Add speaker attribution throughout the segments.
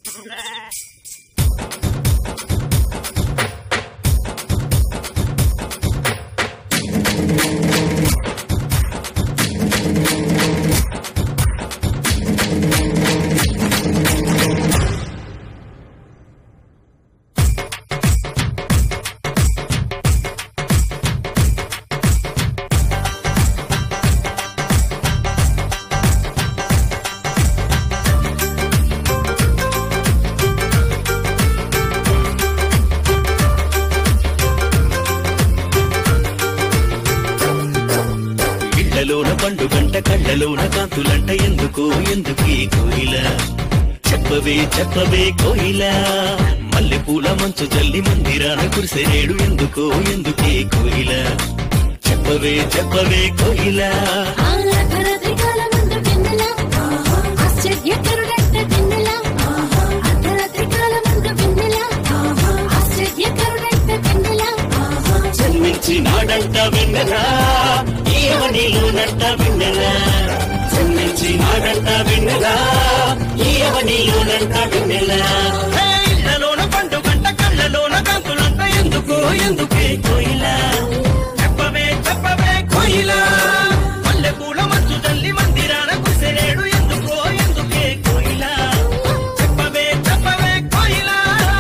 Speaker 1: ఇళ్లలోన పండుగంట కళ్ళలోన కాంతులంట ఎందుకు ఎందుకీ కోయిల చెప్పవే చెప్పవే కోయిల మల్లెపూల మంచు జల్లి మందిరాన కురిసేడు ఎందుకో ఎందుకే కోయిల చెప్పవే చెప్పవే కోయిల
Speaker 2: అర్ధరాత్రి కాలమందు వెన్నెల ఆశ్చర్యకరుడంట వెన్నెల అర్ధరాత్రి కాలమందు వెన్నెల ఆశ్చర్యకరుడంట వెన్నెల
Speaker 1: జన్మించి నాడంట వెన్నెలా ఈయవనిలోనంట వెన్నెలా జన్మించి నాడంట వెన్నెలా ఈయవనిలోనంట వెన్నెలా హే, ఇళ్లలోన పండుగంట కళ్ళలోన కాంతులంట ఎందుకో ఎందుకే కోయిలా చెప్పవే చెప్పవే కోయిలా మల్లెపూల మంచు తల్లి మందిరాన కుసెలేడు ఎందుకో ఎందుకే కోయిలా చెప్పవే చెప్పవే కోయిలా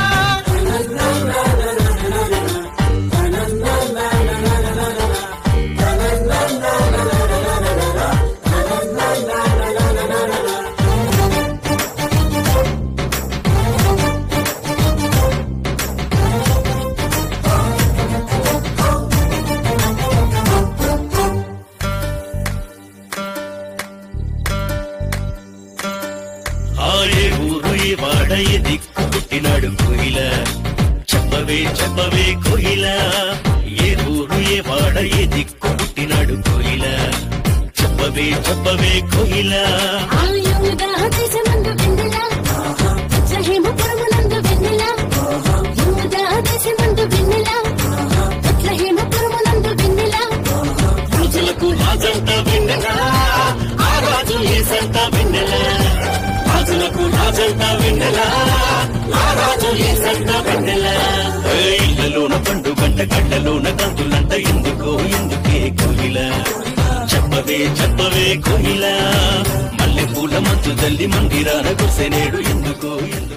Speaker 1: ఆ ఏ ఊరు ఏ వాడ ఏ దిక్కు పుట్టినాడు కోయిల చెప్పవే చెప్పవే కోయిల ఏ ఊరు ఏ వాడ ఏ దిక్కు పుట్టినాడు కోయిల చెప్పవే చెప్పవే కోయిల
Speaker 2: ఆయుధ దేశమందు వెన్నెల ఉత్సహేమపురమునందు వెన్నెల యూద దేశమందు వెన్నెల ఉత్సహేమపురమునందు వెన్నెల
Speaker 1: రోజులకు రాజంట వెన్నెల ఆ రాజు ఏసంట వెన్నెల రాజులకు రాజంట వెన్నెల ఆ రాజు ఏసంట వెన్నెల ఏ ఇళ్లలోన పండు గంట కళ్ళలోన కంతులంట ఎందుకో ఎందుకే కోయిల చెప్పవే చెప్పవే కోయిల మల్లె పూల మంచు జల్లి మందిరాన కుసెనేడు ఎందుకో ఎందుకో